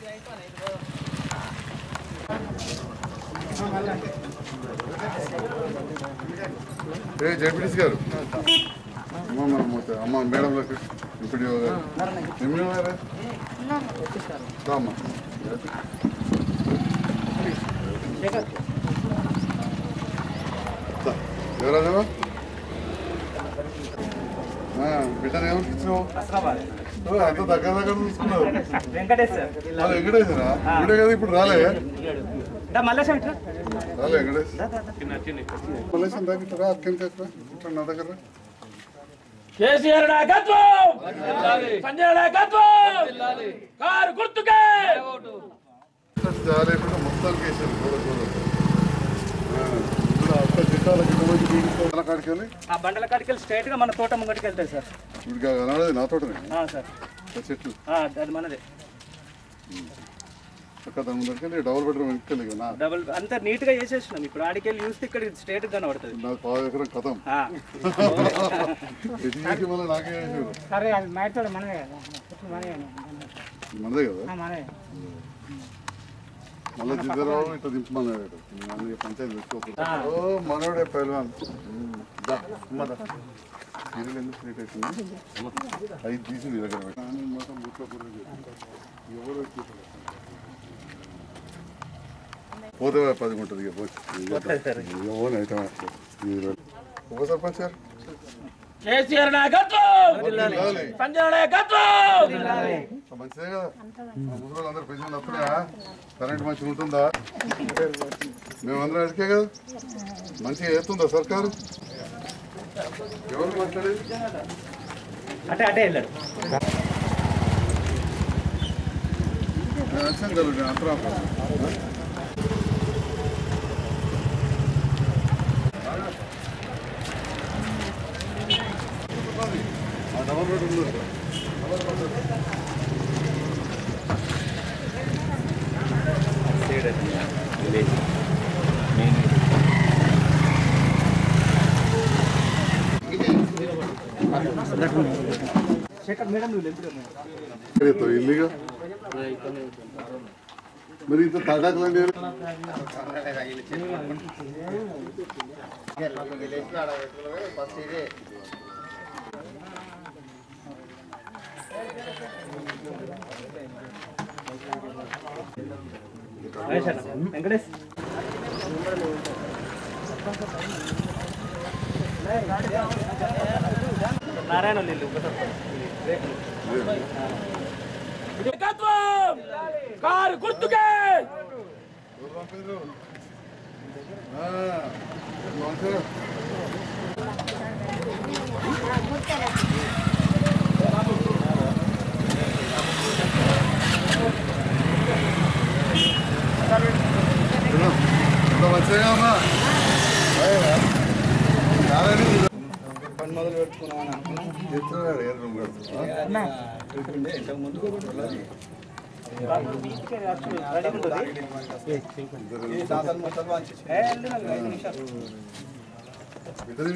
ఏ ZPTC గారు అమ్మ మన మొత్తం అమ్మ మేడంలోకి ఇప్పుడు ఎమ్మెల్యే గారు రా అమ్మ దా. ఎవరాదేవా బిడ్డను ఎవరికి ఇచ్చినావు ఓ, అంత దగ్గర దగ్గర చూసుకున్నావు వెంకటేశ్వర్ వాళ్ళు వెంకటేశ్వరా ఇప్పుడే కదా ఇప్పుడు రాలే మల్లేశం ఇట్లా రాలే వెంకటేష్ మలేషియా దాకా ఇట్లా రా అక్కడికి ఇట్లా ఇట్లా నా దగ్గర రా. కేసీఆర్ నాయకత్వం సంజయ్ నాయకత్వం కారు గుర్తుకే జాలేకుండా మొత్తానికి వేసారు కూడా కూడా ఇప్పుడు అత్త జిట్టాల కింద పోయి బీడింగ్ కాడికి వెళ్ళి ఆ బండల కాడికి వెళ్ళి స్ట్రైట్ గా మన తోట ముంగటికి వెళ్తాయి సార్ ఇప్పుడు కనబడేది నా తోటనే ఆ, సార్ ఆ చెట్లు ఆ, అది మనదే అక్కడ దాని ముందరికి వెళ్ళి డబుల్ బెడ్రూమ్ వెనక్కి ఇక నా డబుల్ అంతా నీట్ గా చేసేసినాం ఇప్పుడు ఆడికి వెళ్ళి చూస్తే ఇక్కడ స్ట్రైట్ గా కనబడుతుంది నాకు పావు ఎకరం కథం ఆ. ఎటు చేసి మళ్ళీ నాకే వేసారు సరే అది మైతోడు మనమే కదా చుట్టూ మనమే మనదే కదా ఆ, మనమే మళ్ళీ జిద్దరావు ఇట్లా దింపమన్నాడు మన పంచాయతీ పెట్టుకోకుండా ఓ మనోడే పైల్వాన్ దా అమ్మ దా సీరియల్ ఎందుకు క్రియేట్ అవుతుంది ఐదు తీసి నీ దగ్గర పెట్టు. కానీ మాత్రం బుట్లో కూడా లేదు. ఎవరు ఎక్కువ పోతే పది ఉంటుంది ఇక పోయి ఎవరు అయితే ఉప సర్పంచ్ సార్ కేసీఆర్ నాయకత్వం సంజయ్ నాయకత్వం మంచిదే కదా ఆ ముసలి అందరు పెన్షన్ వస్తున్నాయా కరెంట్ మంచిగా ఉంటుందా మేమందరం అడిగే కదా మంచిగా చేస్తుందా సర్కారు ఎవరు మాట్లాడేది అటే అటే వెళ్ళాడు నేను వచ్చాను కదా నేను అంతరా డబల్ రోడ్ ఉంది శేఖర్ మేడం నువ్వు లెంపుడు ఎక్కడెత్తావు ఇల్లుగా మరి ఇంత తడాకులండి వెంకటేష్ నారాయణ వాళ్ళు ఇల్లు నాయకత్వం కారు గుర్తుకే మంచిగా అమ్మా పని మొదలు పెట్టుకున్నామని అనుకున్నాం ఎత్తున్నాడు ఏ రూమ్ కడుతున్నా ఈ తాతలు ముసలు వంచేసి ఇద్దరు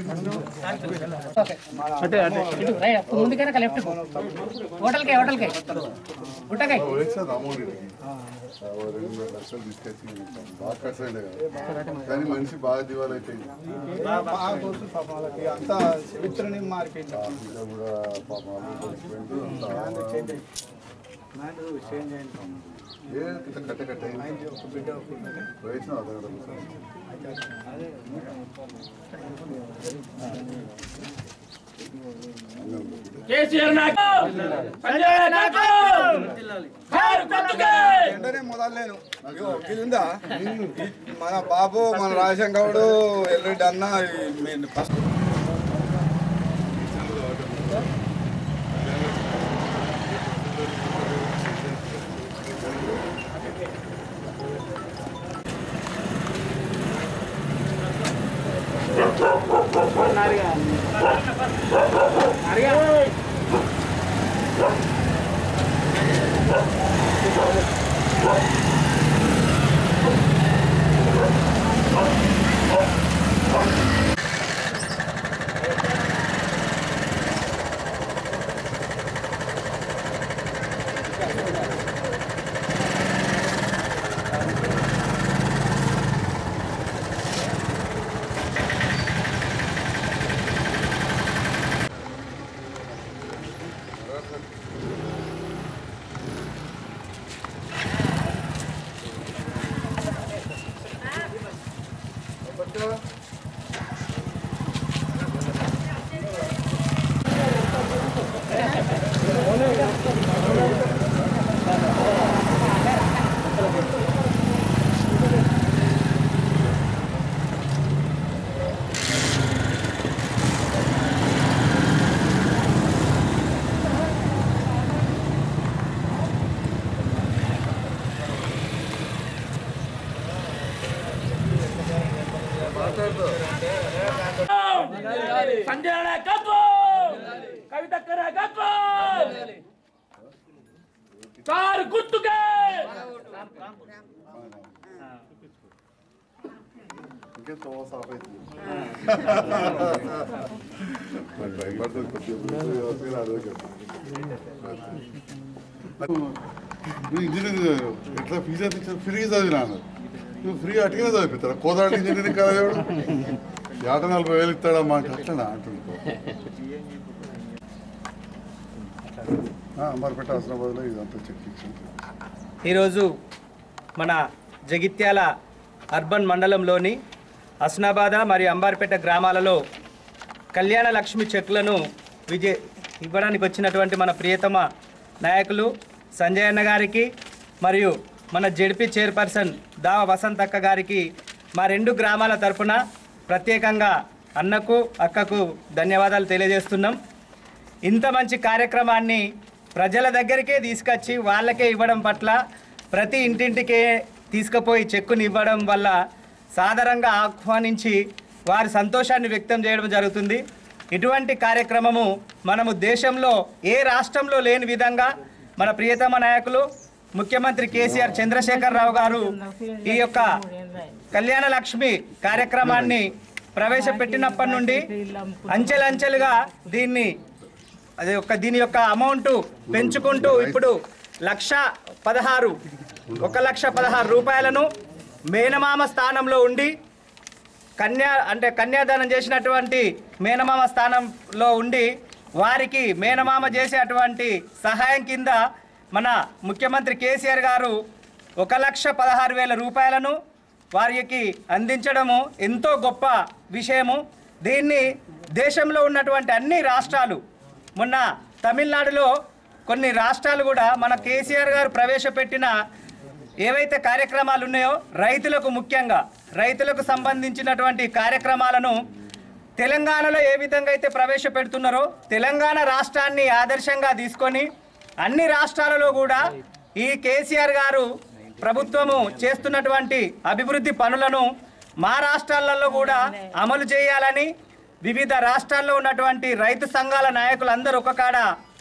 అటే అటే ఇటు రైట్ ముందుకైనా లెఫ్ట్ హోటల్కి హోటల్కి గుట్టకాయ వేసాను అమౌంట్ ఇక్కడికి. ఆ, ఓ రెండు మూడు లక్షలు తీసుకొచ్చి బాగా ఖర్చు అయింది కదా కానీ మనిషి బాగా దివాలు అయిపోయింది బాగా తెలుసు పాపం వాళ్ళకి అంతా చరిత్రని మారిపోయింది ఇంకా కూడా పాపం అమ్మ చచ్చిపోయింది. అంతా మైండ్ చేంజ్ అయింది ఏ ఇంత కట్ట కట్ట అయింది. ఒక బిడ్డ ఒక బిడ్డకి వేసిన అతను కూడా కూర్చొని. కేసీఆర్ నాయకత్వం సంజయ్ నాయకత్వం కారు గుర్తుకే వెంటనే మొదలలేను ఇగో ఇది ఉందా ఈ మన బాబు మన రాజశేఖర్ గౌడు ఎల్రెడ్డి అన్న ఈ మీ- ఫస్ట్ సంజయ్ నాయకత్వం కవితక్క నాయకత్వం కారు గుర్తుకే ఇంకే తోవ సాఫ్ అవుతుంది నాకు భయపడుతుంది కొద్దిగా వ్యవస్థ అదే నువ్వు ఇంజనీరింగ్ ఎట్లా ఫీజు ఎంత ఇచ్చారు ఫ్రీ చదివినాను నువ్వు ఫ్రీ అటుగానే చదివిస్తారా కోదాడు ఇంజనీరింగ్ కదా ఎవడు ఏట నలభై వేలు ఇస్తాడా మాకు అట్లనా అంటున్నాను మరి పెట్ట అవసరం బదులు ఇదంతా చెక్ ఇచ్చింది ఈరోజు మన జగిత్యాల అర్బన్ మండలంలోని హస్నాబాద మరియు అంబార్పేట గ్రామాలలో కళ్యాణ లక్ష్మి చెక్కులను విజయ ఇవ్వడానికి వచ్చినటువంటి మన ప్రియతమ నాయకులు సంజయ్ అన్న గారికి మరియు మన జెడ్పీ చైర్పర్సన్ దావ వసంతక్క గారికి మా రెండు గ్రామాల తరపున ప్రత్యేకంగా అన్నకు అక్కకు ధన్యవాదాలు తెలియజేస్తున్నాం ఇంత మంచి కార్యక్రమాన్ని ప్రజల దగ్గరికే తీసుకొచ్చి వాళ్ళకే ఇవ్వడం పట్ల ప్రతి ఇంటింటికే తీసుకుపోయి చెక్కుని ఇవ్వడం వల్ల సాధారణంగా ఆహ్వానించి వారి సంతోషాన్ని వ్యక్తం చేయడం జరుగుతుంది ఇటువంటి కార్యక్రమము మనము దేశంలో ఏ రాష్ట్రంలో లేని విధంగా మన ప్రియతమ నాయకులు ముఖ్యమంత్రి కేసీఆర్ చంద్రశేఖరరావు గారు ఈ యొక్క కళ్యాణ లక్ష్మి కార్యక్రమాన్ని ప్రవేశపెట్టినప్పటి నుండి అంచెలంచెలుగా దీన్ని అది యొక్క దీని యొక్క అమౌంట్ పెంచుకుంటూ ఇప్పుడు లక్ష పదహారు ఒక లక్ష పదహారు రూపాయలను మేనమామ స్థానంలో ఉండి కన్యా అంటే కన్యాదానం చేసినటువంటి మేనమామ స్థానంలో ఉండి వారికి మేనమామ చేసేటువంటి సహాయం కింద మన ముఖ్యమంత్రి కేసీఆర్ గారు ఒక లక్ష పదహారు వేల రూపాయలను వారికి అందించడము ఎంతో గొప్ప విషయము దీన్ని దేశంలో ఉన్నటువంటి అన్ని రాష్ట్రాలు మొన్న తమిళనాడులో కొన్ని రాష్ట్రాలు కూడా మన కేసీఆర్ గారు ప్రవేశపెట్టిన ఏవైతే కార్యక్రమాలు ఉన్నాయో రైతులకు ముఖ్యంగా రైతులకు సంబంధించినటువంటి కార్యక్రమాలను తెలంగాణలో ఏ విధంగా అయితే ప్రవేశపెడుతున్నారో తెలంగాణ రాష్ట్రాన్ని ఆదర్శంగా తీసుకొని అన్ని రాష్ట్రాలలో కూడా ఈ కేసీఆర్ గారు ప్రభుత్వము చేస్తున్నటువంటి అభివృద్ధి పనులను మా రాష్ట్రాలలో కూడా అమలు చేయాలని వివిధ రాష్ట్రాల్లో ఉన్నటువంటి రైతు సంఘాల నాయకులందరూ ఒక కాడ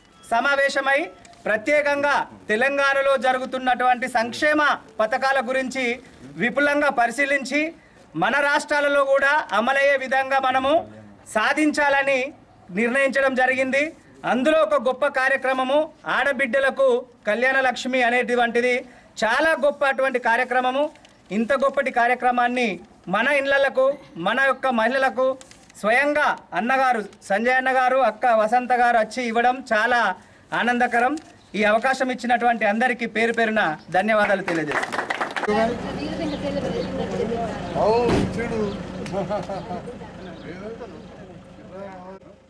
సమావేశమై ప్రత్యేకంగా తెలంగాణలో జరుగుతున్నటువంటి సంక్షేమ పథకాల గురించి విపులంగా పరిశీలించి మన రాష్ట్రాలలో కూడా అమలయ్యే విధంగా మనము సాధించాలని నిర్ణయించడం జరిగింది అందులో ఒక గొప్ప కార్యక్రమము ఆడబిడ్డలకు కళ్యాణ లక్ష్మి అనేటువంటిది చాలా గొప్ప అటువంటి కార్యక్రమము ఇంత గొప్పటి కార్యక్రమాన్ని మన ఇళ్లకు మన యొక్క మహిళలకు స్వయంగా అన్నగారు సంజయ్ అన్నగారు అక్క వసంత గారు వచ్చి ఇవ్వడం చాలా ఆనందకరం ఈ అవకాశం ఇచ్చినటువంటి అందరికీ పేరు పేరున ధన్యవాదాలు తెలియజేస్తున్నాను అవు చెడు